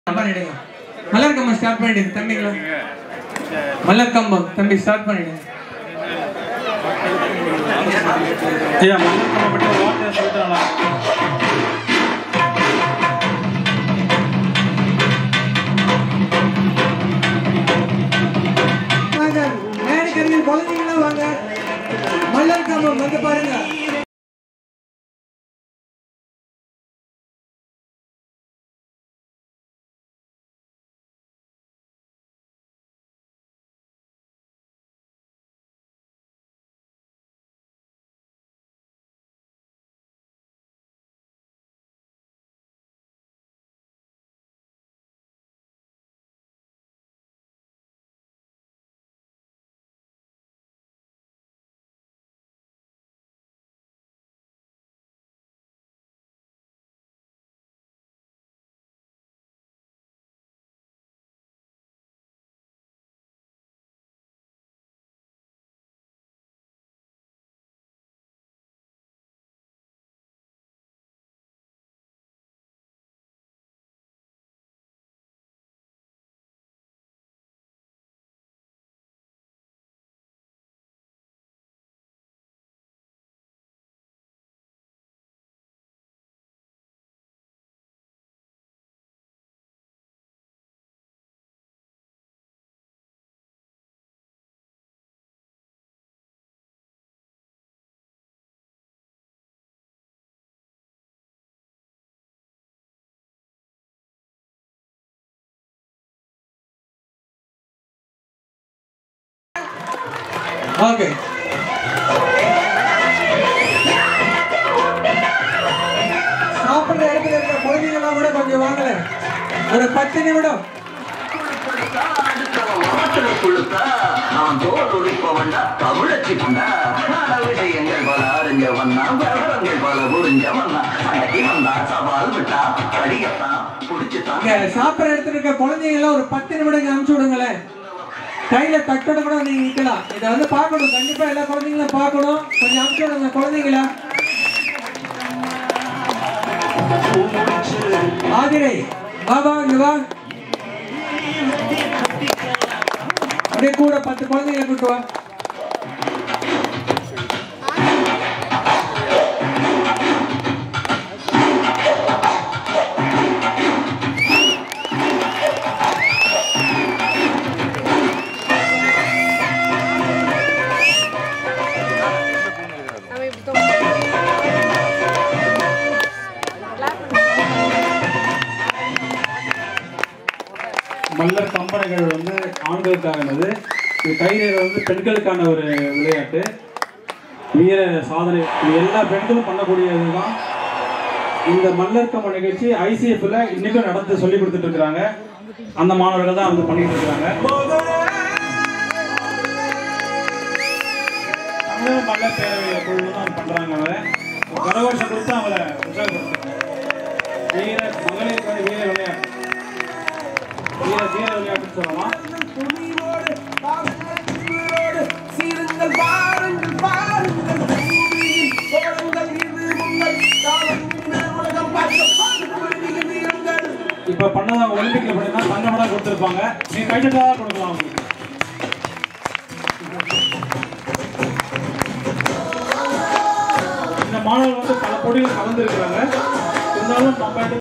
பண்ணிடுங்க மலர் கம்பம் ஸ்டார்ட் பண்ணிடுங்க தம்பிங்களா மலர் கம்பம் தம்பி ஸ்டார்ட் பண்ணிடுங்க ஐயா மன்னர் கம்பம் பற்றி ஒரு வார்த்தையை சொல்லிட்டு நல்லா வாங்க மேடைக்கருவில் குழந்தைங்களாம் வாங்க மலர் கம்பம் வந்து பாருங்க ஓகே சாப்பிடுற இடத்துல இருக்க குழந்தைங்களாம் கூட கொஞ்சம் வாங்கல ஒரு பத்து நிமிடம் விஷயங்கள் பல அறிஞ்ச வண்ணா விவரங்கள் பல புரிஞ்ச வண்ணா அன்னைக்கு வந்தா சவால் விட்டா படிக்கத்தான் பிடிச்சுதான் இங்க சாப்பிடுற இடத்துல இருக்க குழந்தைங்களாம் ஒரு பத்து நிமிடம் இங்க அனுப்பிச்சு விடுங்களேன் கையில தட்டோட கூட நீங்க நிக்கலாம் இதை வந்து பார்க்கணும் கண்டிப்பா எல்லா குழந்தைங்களும் பார்க்கணும் கொஞ்சம் அனுப்பிச்சு விடுங்க குழந்தைங்களா ஆதிரை வா வா இங்க வா அப்படியே கூட பத்து குழந்தைங்களை கூட்டு வா நம்ம இப்படி தொங்க மல்லர் கம்பனைகள் வந்து ஆண்களுக்கானது இது கைநீர் வந்து பெண்களுக்கான ஒரு விளையாட்டு வீர சாதனை இது எல்லா பெண்களும் பண்ணக்கூடியது தான் இந்த மல்லர் கம்ப நிகழ்ச்சி ஐசிஎஃப்ல இன்னைக்கும் நடந்து சொல்லி கொடுத்துட்டு இருக்காங்க அந்த மாணவர்கள் தான் வந்து பண்ணிட்டு இருக்காங்க தமிழக மல்லர் பேரவை குழு தான் பண்றாங்க அவரை ஒரு கரகோஷம் கொடுத்து அவரை உற்சாகப்படுத்துறாங்க வீர மகளிருக்கான வீர விளையாட்டு வீர வீர விளையாட்டுன்னு சொல்லலாம் சீருங்கள் பாருங்கள் பாருங்கள் பூமியில் கோலங்கள் இது உங்கள் காலம் இந்த உலகம் பார்க்க பார்க்க வீரங்கள் இப்ப பண்ணதாங்க ஒலிம்பிக்ல பண்ணா தங்க மெடல் கொடுத்திருப்பாங்க நீங்க கைத்தட்டா கொடுக்கலாம் அவங்களுக்கு இந்த மாணவர்கள் வந்து பல போட்டிகள் கலந்து இருக்கிறாங்க இருந்தாலும் நம்ம